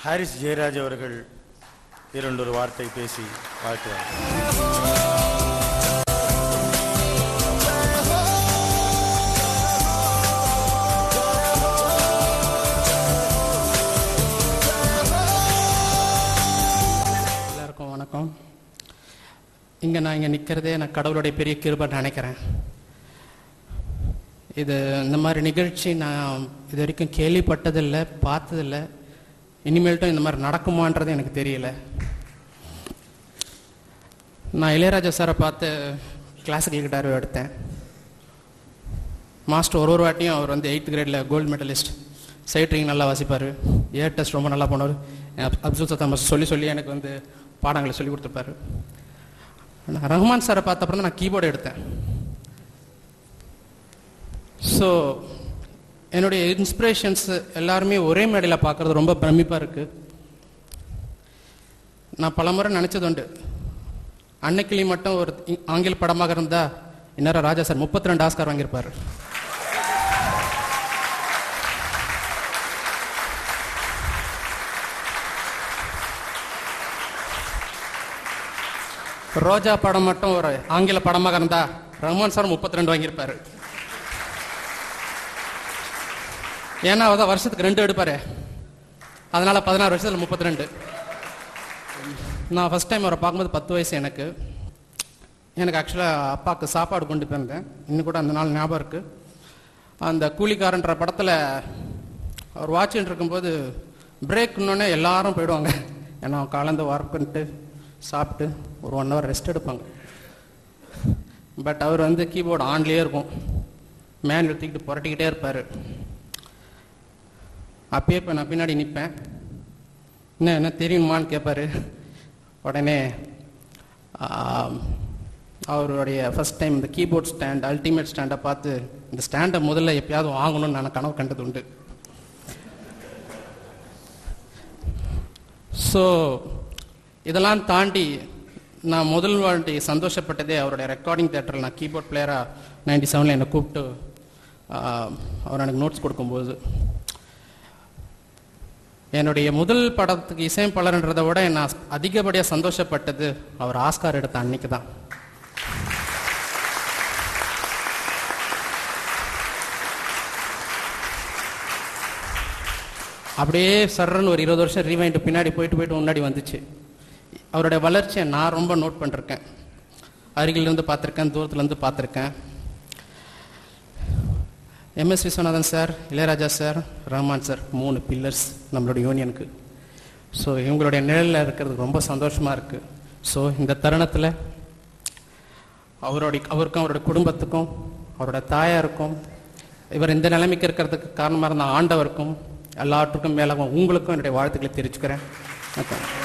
Harris Jayaraj அவர்கள் இரண்டொரு வார்த்தை பேசி வாழ்த்துவார் எல்லாருக்கும் வணக்கம் இங்கே நான் இங்கே நிற்கிறதே நான் கடவுளுடைய பெரிய கிருபை நினைக்கிறேன் இது இந்த மாதிரி நிகழ்ச்சி நான் இது வரைக்கும் கேள்விப்பட்டதில்லை பார்த்ததில்லை இனிமேல்ட்டும் இந்த மாதிரி நடக்குமான்றது எனக்கு தெரியல நான் இளையராஜா சாரை பார்த்து கிளாசிக்கல் கிட்டார் எடுத்தேன் மாஸ்டர் ஒரு ஒரு வாட்டியும் அவர் வந்து எயித் கிரேடில் கோல்டு மெடலிஸ்ட் சைட்ரிங் நல்லா வாசிப்பார் ஏர் டெஸ்ட் ரொம்ப நல்லா பண்ணுவார் அப்துல் சத்தா மாஸ்டர் சொல்லி சொல்லி எனக்கு வந்து பாடங்களை சொல்லி கொடுத்துருப்பாரு நான் ரஹ்மான் சாரை பார்த்த அப்புறம் தான் நான் கீபோர்டு எடுத்தேன் ஸோ என்னுடைய இன்ஸ்பிரேஷன்ஸ் எல்லாருமே ஒரே மேடையில் பார்க்குறது ரொம்ப பிரமிப்பாக இருக்குது நான் பலமுறை நினச்சது உண்டு அன்னைக்கிளி மட்டும் ஒரு இ- ஆங்கில படமாக இருந்தால் இந்நேரம் ராஜா சார் முப்பத்தி ரெண்டு ஆஸ்கார் வாங்கியிருப்பார் ரோஜா படம் மட்டும் ஒரு ஆங்கில படமாக இருந்தா ரஹ்மான் சார் முப்பத்தி ரெண்டு வாங்கியிருப்பாரு ஏன்னா அவதான் வருஷத்துக்கு ரெண்டு எடுப்பாரு அதனால பதினாறு வருஷத்துல முப்பத்தி ரெண்டு நான் ஃபர்ஸ்ட் டைம் அவரை பார்க்கும்போது பத்து வயசு எனக்கு எனக்கு ஆக்சுவலாக அப்பாவுக்கு சாப்பாடு கொண்டு போயிருந்தேன் இன்னும் கூட அந்த நாள் ஞாபகம் இருக்கு அந்த கூலிக்காரன்ற படத்தில் அவர் வாட்சின்னு இருக்கும்போது பிரேக் இன்னொன்னே எல்லாரும் போயிடுவாங்க ஏன்னா காலந்து ஒர்க் பண்ணிட்டு சாப்பிட்டு ஒரு ஒன் ஹவர் ரெஸ்ட் எடுப்பாங்க பட் அவர் வந்து கீபோர்டு ஆன்லேயே இருக்கும் மேனுவல் தூக்கிட்டு புரட்டிக்கிட்டே இருப்பார் அப்பயே இப்போ நான் பின்னாடி நிற்பேன் என்ன என்ன தெரியுமான்னு கேட்பாரு உடனே ஆம், அவருடைய ஃபர்ஸ்ட் டைம் இந்த கீபோர்ட் ஸ்டாண்ட் அல்டிமேட் ஸ்டாண்டை பார்த்து இந்த ஸ்டாண்டை முதல்ல எப்பயாவது வாங்கணும்னு நான் கனவு கண்டது உண்டு ஸோ இதெல்லாம் தாண்டி நான் முதல் வாட்டி சந்தோஷப்பட்டதே அவருடைய ரெக்கார்டிங் தேட்டரில் நான் கீபோர்ட் பிளேயராக நைன்டி செவனில் என்னை கூப்பிட்டு ஆஹ், அவர் எனக்கு நோட்ஸ் கொடுக்கும்போது என்னுடைய முதல் படத்துக்கு இசையமைப்பாளர்ன்றதை விட நான் அதிகப்படியாக சந்தோஷப்பட்டது அவர் ஆஸ்கார் எடுத்த அன்னைக்கு தான் அப்படியே சர்றன்னு ஒரு இருபது வருஷம் ரீவைண்ட் பின்னாடி போயிட்டு போயிட்டு முன்னாடி வந்துச்சு அவருடைய வளர்ச்சியை நான் ரொம்ப நோட் பண்ணிருக்கேன் அருகிலிருந்து பார்த்துருக்கேன் தூரத்துலேருந்து பார்த்துருக்கேன் M S Viswanathan sir Ilaiyaraaja sir Rahman sir மூணு பில்லர்ஸ் நம்மளுடைய யூனியனுக்கு ஸோ இவங்களுடைய நிழலில் இருக்கிறது ரொம்ப சந்தோஷமாக இருக்குது ஸோ இந்த தருணத்தில் அவருடைய அவருக்கும் அவருடைய குடும்பத்துக்கும் அவரோட தாயாருக்கும் இவர் இந்த நிலைமைக்கு இருக்கிறதுக்கு காரணமாக இருந்த ஆண்டவருக்கும் எல்லாற்றுக்கும் மேலாகவும் உங்களுக்கும் என்னுடைய வாழ்த்துக்களை தெரிவிச்சுக்கிறேன் வணக்கம்